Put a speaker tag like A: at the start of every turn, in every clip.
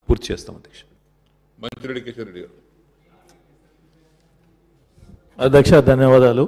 A: పూర్తి చేస్తాం అధ్యక్ష
B: మంత్రుడి కిషన్ రెడ్డి గారు
C: అధ్యక్ష ధన్యవాదాలు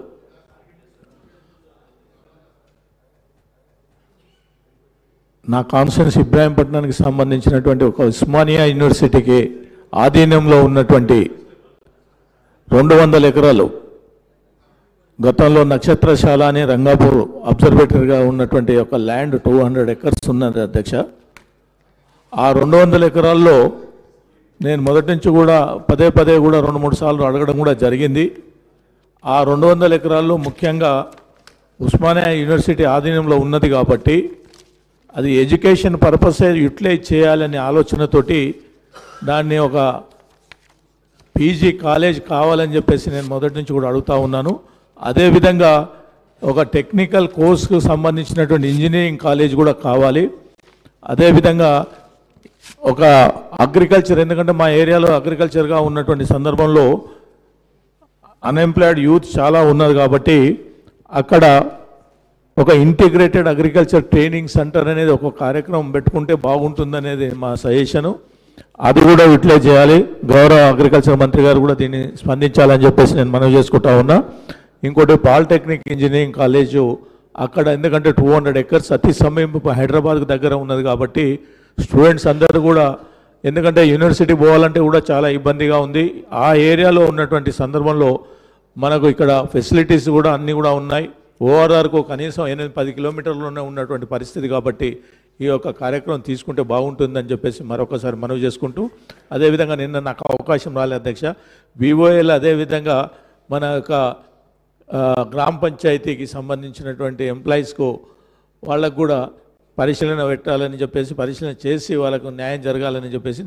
C: నా కాన్స్టిట్యూన్స్ ఇబ్రాహీంపట్నానికి సంబంధించినటువంటి ఒక ఉస్మానియా యూనివర్సిటీకి ఆధీనంలో ఉన్నటువంటి రెండు వందల ఎకరాలు గతంలో నక్షత్రశాల అని రంగాపూర్ అబ్జర్వేటరీగా ఉన్నటువంటి ఒక ల్యాండ్ టూ హండ్రెడ్ ఎకర్స్ ఉన్నది అధ్యక్ష ఆ రెండు వందల ఎకరాల్లో నేను మొదటి నుంచి కూడా పదే పదే కూడా రెండు మూడు సార్లు అడగడం కూడా జరిగింది ఆ రెండు వందల ఎకరాల్లో ముఖ్యంగా ఉస్మానియా యూనివర్సిటీ ఆధీనంలో ఉన్నది కాబట్టి అది ఎడ్యుకేషన్ పర్పసే యూటిలైజ్ చేయాలనే ఆలోచనతోటి దాన్ని ఒక పీజీ కాలేజ్ కావాలని చెప్పేసి నేను మొదటి నుంచి కూడా అడుగుతా ఉన్నాను అదేవిధంగా ఒక టెక్నికల్ కోర్సుకు సంబంధించినటువంటి ఇంజనీరింగ్ కాలేజ్ కూడా కావాలి అదేవిధంగా ఒక అగ్రికల్చర్ ఎందుకంటే మా ఏరియాలో అగ్రికల్చర్గా ఉన్నటువంటి సందర్భంలో అన్ఎంప్లాయిడ్ యూత్ చాలా ఉన్నది కాబట్టి అక్కడ ఒక ఇంటిగ్రేటెడ్ అగ్రికల్చర్ ట్రైనింగ్ సెంటర్ అనేది ఒక కార్యక్రమం పెట్టుకుంటే బాగుంటుందనేది మా సజెషను అది కూడా యూటిలైజ్ చేయాలి గౌరవ అగ్రికల్చర్ మంత్రి గారు కూడా దీన్ని స్పందించాలని చెప్పేసి నేను మనవి చేసుకుంటా ఉన్నా ఇంకోటి పాలిటెక్నిక్ ఇంజనీరింగ్ కాలేజు అక్కడ ఎందుకంటే టూ హండ్రెడ్ ఎకర్స్ అతి సమీప హైదరాబాద్కు దగ్గర ఉన్నది కాబట్టి స్టూడెంట్స్ అందరూ కూడా ఎందుకంటే యూనివర్సిటీ పోవాలంటే కూడా చాలా ఇబ్బందిగా ఉంది ఆ ఏరియాలో ఉన్నటువంటి సందర్భంలో మనకు ఇక్కడ ఫెసిలిటీస్ కూడా అన్నీ కూడా ఉన్నాయి ఓఆర్ఆర్కు కనీసం ఎనిమిది పది కిలోమీటర్లోనే ఉన్నటువంటి పరిస్థితి కాబట్టి ఈ యొక్క కార్యక్రమం తీసుకుంటే బాగుంటుందని చెప్పేసి మరొకసారి మనవి చేసుకుంటూ అదేవిధంగా నిన్న నాకు అవకాశం రాలేదు అధ్యక్ష వివోఏలు అదేవిధంగా మన యొక్క ఆ, గ్రామ పంచాయతీకి సంబంధించినటువంటి ఎంప్లాయీస్కు వాళ్ళకు కూడా పరిశీలన పెట్టాలని చెప్పేసి పరిశీలన చేసి వాళ్ళకు న్యాయం జరగాలని చెప్పేసి